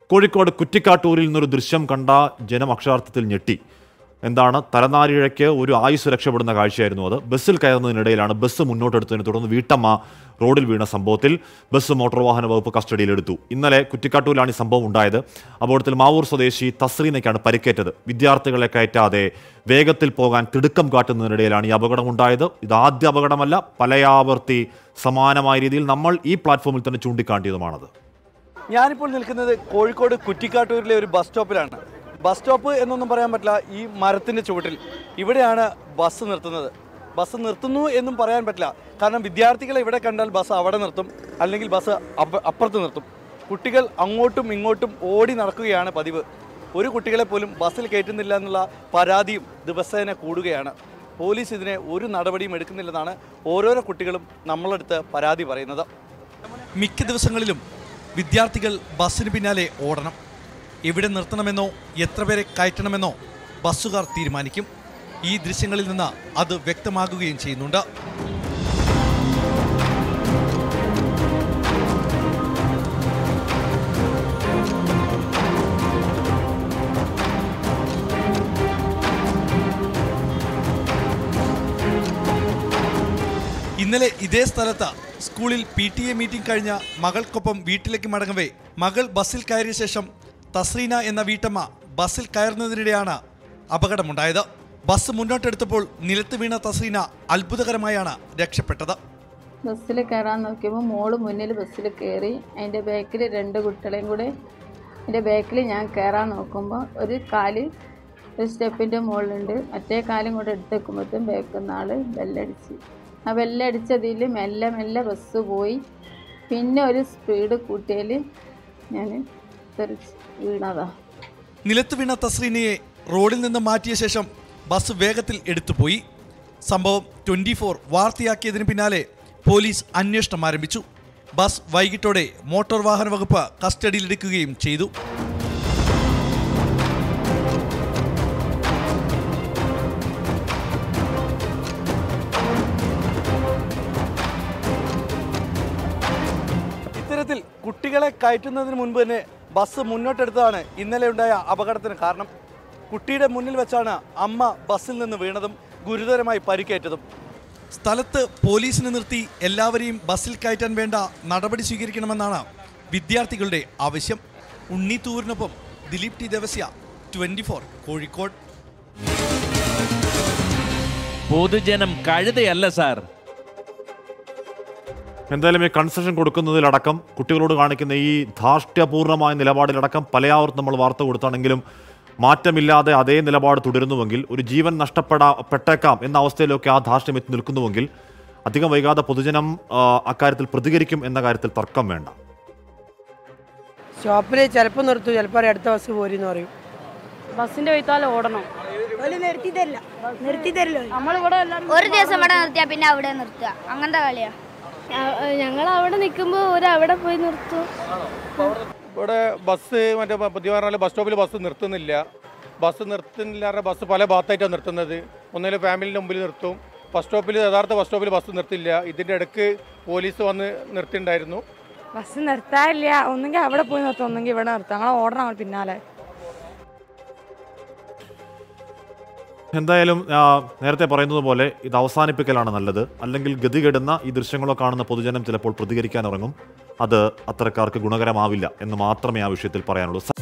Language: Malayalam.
കോഴിക്കോട് കുറ്റിക്കാട്ടൂരിൽ നിന്നൊരു ദൃശ്യം കണ്ട ജനം അക്ഷരാർത്ഥത്തിൽ ഞെട്ടി എന്താണ് തലനാരിഴയ്ക്ക് ഒരു ആയുസ് രക്ഷപ്പെടുന്ന കാഴ്ചയായിരുന്നു അത് ബസ്സിൽ കയറുന്നതിനിടയിലാണ് ബസ് മുന്നോട്ടെടുത്തതിനെ തുടർന്ന് വീട്ടമ്മ റോഡിൽ വീണ സംഭവത്തിൽ ബസ് മോട്ടോർ വാഹന വകുപ്പ് കസ്റ്റഡിയിലെടുത്തു ഇന്നലെ കുറ്റിക്കാട്ടൂരിലാണ് ഈ സംഭവം ഉണ്ടായത് അപകടത്തിൽ മാവൂർ സ്വദേശി തസ്രീനയ്ക്കാണ് പരിക്കേറ്റത് വിദ്യാർത്ഥികളെ കയറ്റാതെ വേഗത്തിൽ പോകാൻ തിടുക്കം കാട്ടുന്നതിനിടയിലാണ് ഈ അപകടം ഉണ്ടായത് ഇത് ആദ്യ അപകടമല്ല പലയാവർത്തി സമാനമായ രീതിയിൽ നമ്മൾ ഈ പ്ലാറ്റ്ഫോമിൽ തന്നെ ചൂണ്ടിക്കാട്ടിയതുമാണത് ഞാനിപ്പോൾ നിൽക്കുന്നത് കോഴിക്കോട് കുറ്റിക്കാട്ടൂരിലെ ഒരു ബസ് സ്റ്റോപ്പിലാണ് ബസ് സ്റ്റോപ്പ് എന്നൊന്നും പറയാൻ പറ്റില്ല ഈ മരത്തിൻ്റെ ചുവട്ടിൽ ഇവിടെയാണ് ബസ് നിർത്തുന്നത് ബസ് നിർത്തുന്നു എന്നും പറയാൻ പറ്റില്ല കാരണം വിദ്യാർത്ഥികളെ ഇവിടെ കണ്ടാൽ ബസ് അവിടെ നിർത്തും അല്ലെങ്കിൽ ബസ് അപ്പ- അപ്പുറത്ത് നിർത്തും കുട്ടികൾ അങ്ങോട്ടും ഇങ്ങോട്ടും ഓടി നടക്കുകയാണ് പതിവ് ഒരു കുട്ടികളെ പോലും ബസ്സിൽ കയറ്റുന്നില്ല എന്നുള്ള പരാതിയും ദിവസേന കൂടുകയാണ് പോലീസ് ഇതിനെ ഒരു നടപടിയും എടുക്കുന്നില്ലെന്നാണ് ഓരോരോ കുട്ടികളും നമ്മളടുത്ത് പരാതി പറയുന്നത് മിക്ക ദിവസങ്ങളിലും വിദ്യാർത്ഥികൾ ബസ്സിന് പിന്നാലെ ഓടണം എവിടെ നിർത്തണമെന്നോ എത്ര പേരെ കയറ്റണമെന്നോ ബസ്സുകാർ തീരുമാനിക്കും ഈ ദൃശ്യങ്ങളിൽ നിന്ന് അത് വ്യക്തമാകുകയും ചെയ്യുന്നുണ്ട് ഇന്നലെ ഇതേ സ്ഥലത്ത് സ്കൂളിൽ പി ടി എ മീറ്റിംഗ് കഴിഞ്ഞ മകൾക്കൊപ്പം വീട്ടിലേക്ക് മടങ്ങവേ മകൾ ബസ്സിൽ കയറിയ ശേഷം തസ്രീന എന്ന വീട്ടമ്മ ബസ്സിൽ കയറുന്നതിനിടെയാണ് അപകടമുണ്ടായത് ബസ് മുന്നോട്ടെടുത്തപ്പോൾ നിലത്ത് വീണ തസ്രീന അത്ഭുതകരമായാണ് രക്ഷപ്പെട്ടത് ബസ്സിൽ കയറാൻ നോക്കിയപ്പോൾ മോള് മുന്നിൽ ബസ്സിൽ കയറി അതിൻ്റെ ബാക്കിൽ രണ്ട് കുട്ടികളെയും കൂടെ അതിൻ്റെ ബാക്കിൽ ഞാൻ കയറാൻ നോക്കുമ്പോൾ ഒരു കാല് ഒരു സ്റ്റെപ്പിൻ്റെ മുകളിലുണ്ട് മറ്റേ കാലും കൂടെ എടുത്ത് വെക്കുമ്പോഴത്തേക്കും ബാക്കിൽ നിന്ന് ആൾ ബെല്ലടിച്ച് ആ ബെല്ലടിച്ചതിൽ മെല്ലെ മെല്ലെ ബസ് പോയി പിന്നെ ഒരു സ്പീഡ് കൂട്ടിയാൽ ഞാൻ തെറിച്ച് വീണതാണ് നിലത്ത് വീണ തസ്രീനയെ റോഡിൽ നിന്ന് മാറ്റിയ ശേഷം ബസ് വേഗത്തിൽ എടുത്തുപോയി സംഭവം ട്വന്റി ഫോർ വാർത്തയാക്കിയതിന് പിന്നാലെ പോലീസ് അന്വേഷണം ആരംഭിച്ചു ബസ് വൈകിട്ടോടെ മോട്ടോർ വാഹന വകുപ്പ് കസ്റ്റഡിയിലെടുക്കുകയും ചെയ്തു ഇത്തരത്തിൽ കുട്ടികളെ കയറ്റുന്നതിന് മുൻപ് തന്നെ ബസ് മുന്നോട്ടെടുത്തതാണ് ഇന്നലെ ഉണ്ടായ അപകടത്തിന് കാരണം കുട്ടിയുടെ മുന്നിൽ വെച്ചാണ് അമ്മ ബസ്സിൽ നിന്ന് വീണതും ഗുരുതരമായി പരിക്കേറ്റതും സ്ഥലത്ത് പോലീസിനെ നിർത്തി എല്ലാവരെയും ബസ്സിൽ കയറ്റാൻ വേണ്ട നടപടി സ്വീകരിക്കണമെന്നാണ് വിദ്യാർത്ഥികളുടെ ആവശ്യം ഉണ്ണി തൂരിനൊപ്പം Dileep T Devasya twenty four Kozhikode പൊതുജനം കഴുതയല്ല സാർ എന്തായാലും ഈ കൺസെഷൻ കൊടുക്കുന്നതിലടക്കം കുട്ടികളോട് കാണിക്കുന്ന ഈ ധാർഷ്ട്യപൂർണമായ നിലപാടിലടക്കം പലയാവർത്തും നമ്മൾ വാർത്ത കൊടുത്താണെങ്കിലും മാറ്റമില്ലാതെ അതേ നിലപാട് തുടരുന്നുവെങ്കിൽ ഒരു ജീവൻ നഷ്ടപ്പെടാ പെട്ടേക്കാം എന്ന അവസ്ഥയിലൊക്കെ ആ ധാർഷ്ട്യം എത്തി നിൽക്കുന്നുവെങ്കിൽ അധികം വൈകാതെ പൊതുജനം ആ, അക്കാര്യത്തിൽ പ്രതികരിക്കും എന്ന കാര്യത്തിൽ തർക്കം വേണ്ട സ്റ്റോപ്പിൽ ചിലപ്പോൾ നിർത്തും ചിലപ്പോൾ അടുത്ത ബസ് പോരെന്ന് പറയും ബസ്സിന്റെ വൈത്താലെ ഓടണം നിർത്തി തരില്ല നിർത്തി തരില്ല നമ്മളിവിടെ എല്ലാവരും ഒരു ദിവസം ഇവിടെ നിർത്തിയാ പിന്നെ അവിടെ നിർത്തുക അങ്ങനത്തെ കളിയാ ഞങ്ങൾ അവിടെ നിൽക്കുമ്പോൾ ഒരു അവിടെ പോയി നിർത്തും ഇവിടെ ബസ് മറ്റേ പ- പുതിയ പറഞ്ഞാൽ ബസ് സ്റ്റോപ്പിൽ ബസ് നിർത്തുന്നില്ല ബസ് നിർത്തുന്നില്ല പറഞ്ഞാൽ ബസ് പല ഭാഗത്തായിട്ടാണ് നിർത്തുന്നത് ഒന്നിൽ ഫാമിലിൻ്റെ മുമ്പിൽ നിർത്തും ബസ് സ്റ്റോപ്പിൽ യഥാർത്ഥ ബസ് സ്റ്റോപ്പിൽ ബസ് നിർത്തില്ല ഇതിൻ്റെ ഇടയ്ക്ക് പോലീസ് വന്ന് നിർത്തിയിട്ടുണ്ടായിരുന്നു ബസ് നിർത്താനില്ല ഒന്നെങ്കിൽ അവിടെ പോയി നിർത്തും ഒന്നെങ്കിൽ ഇവിടെ നിർത്താം ഞങ്ങൾ ഓടണം അങ്ങോട്ട് പിന്നാലെ എന്തായാലും ആ, നേരത്തെ പറയുന്നത് പോലെ ഇത് അവസാനിപ്പിക്കലാണ് നല്ലത് അല്ലെങ്കിൽ ഗതികെടുന്ന ഈ ദൃശ്യങ്ങളോ കാണുന്ന പൊതുജനം ചിലപ്പോൾ പ്രതികരിക്കാൻ ഇറങ്ങും അത് അത്തരക്കാർക്ക് ഗുണകരമാവില്ല എന്ന് മാത്രമേ ആ വിഷയത്തിൽ പറയാനുള്ളൂ